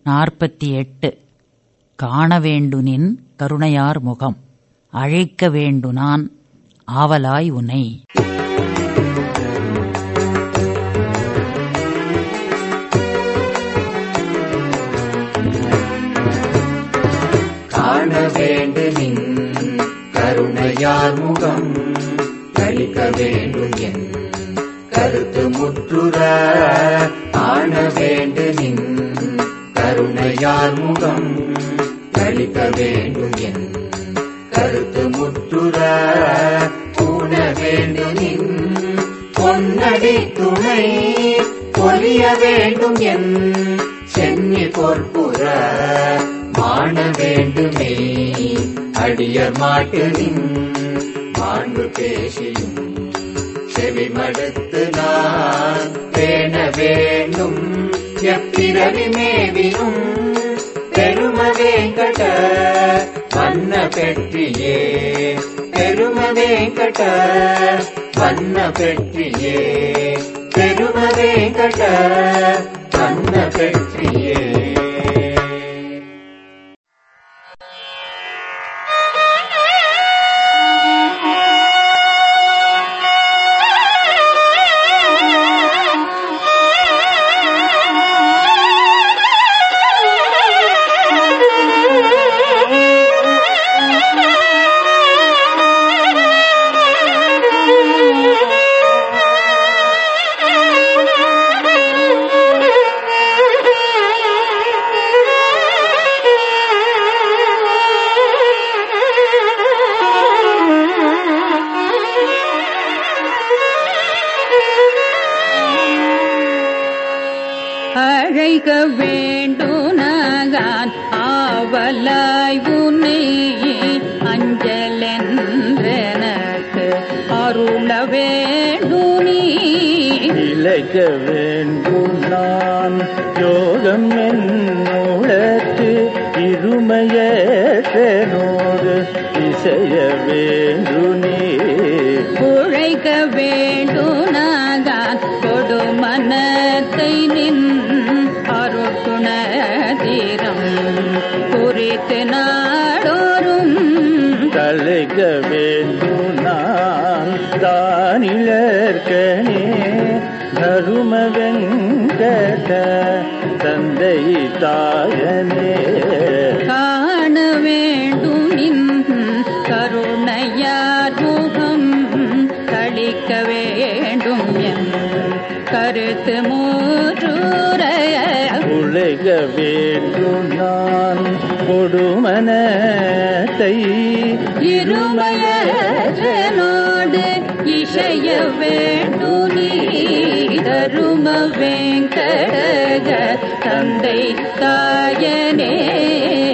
நாற்பத்தி எட்டு காண வேண்டுனின் கருணையார் முகம் அழைக்க வேண்டு நான் ஆவலாய் உனை காண வேண்டு நின் கருணையார் முகம் கழிக்க வேண்டும் என் கருத்து முற்றுற காண வேண்டு நின் கருணையார் முகம் கழிக்க வேண்டும் என் கருத்து முற்றுற பூண வேண்டு நின் பொன்னடி துணை பொலிய வேண்டும் என் சென்னி பொற்புற மாண வேண்டுமே அடியர் மாட்டுனின் மாண்பு பேசியும் செவி மடுத்து நான் பேண வேண்டும் எப்பிறவி மேவினும் பெரும வேங்கட வண்ண பெற்றியே பெரும வேங்கட வண்ண பெற்றியே பெரும வேங்கட வண்ண பெற்றியே அழைக்க வேண்டுனகான் ஆவலாய் உன்னை அஞ்சலென்றெனக்கு அருள வேண்டுனி இழைக்க வேண்டும் நான் யோகம் என்னுளத்து இருமையோடு இசைய வேண்டுனே உழைக்க வேண்டுனகான் கொடுமனத்தை நின் அருட்டுணதிரம் குறித்து நாடோறும் தலைக்க வேண்டும் நான் தானிலர்கனே தரும வெங்கட தந்தை தாயனே காண வேண்டும் நின் கருணையார் முகம் கழிக்க வேண்டும் என் கருத்து மூற்றுர உலக வேண்டும் நான் கொடுமனத்தை இருமயனோடு இசைய வேண்டும் நீ தரும வெங்கட தந்தை தாயனே